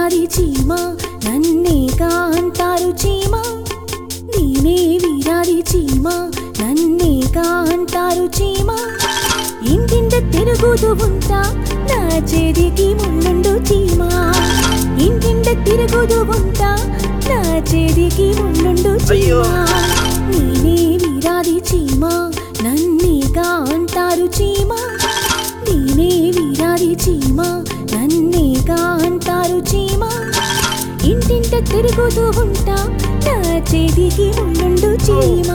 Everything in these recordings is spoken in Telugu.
వీరాది చీమ నన్నేగా అంటారు చీమ నేనే వీరాది చీమ నన్నేగా అంటారు చీమ ఇంటింట తిరుగుతూ ఉంటా నా చేతికి ముళ్ళుండు చీమ ఇంటింట తిరుగుతూ ఉంటా నా చేతికి ముళ్ళుండు అయ్యో. చీమ నేనే వీరాది చీమ నన్నేగా అంటారు చీమ నేనే వీరాది చీమ నన్నేగా అంటారు చీమ ఇంటింట తిరుగుతూ ఉంటా నా చేతికి ముళ్ళుండు చీమ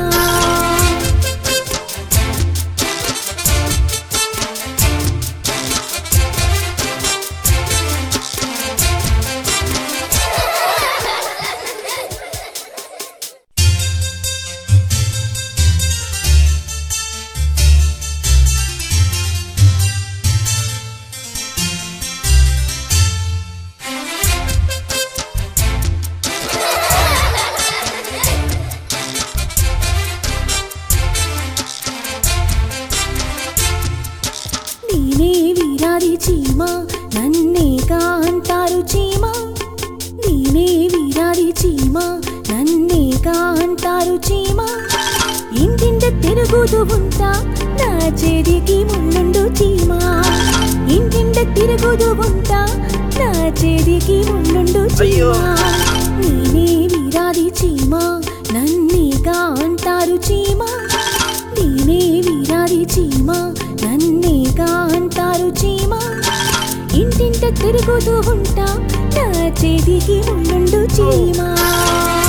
నేనే వీరాది చీమ నన్నేగా అంటారు చీమ నేనే వీరాది చీమ నన్నేగా అంటారు చీమ ఇంటింట తిరుగుతూ ఉంటా నా చేతికి ముళ్ళుండు చీమ ఇంటింట తిరుగుతూ ఉంటా నా చేతికి ముళ్ళుండు అయ్యో. చీమ నేనే వీరాది చీమ నన్నేగా అంటారు చీమ నేనే వీరాది చీమ నన్నేగా అంటారు చీమ ఇంటింట తిరుగుతూ ఉంటా నా చేతికి ముళ్ళుండు చీమ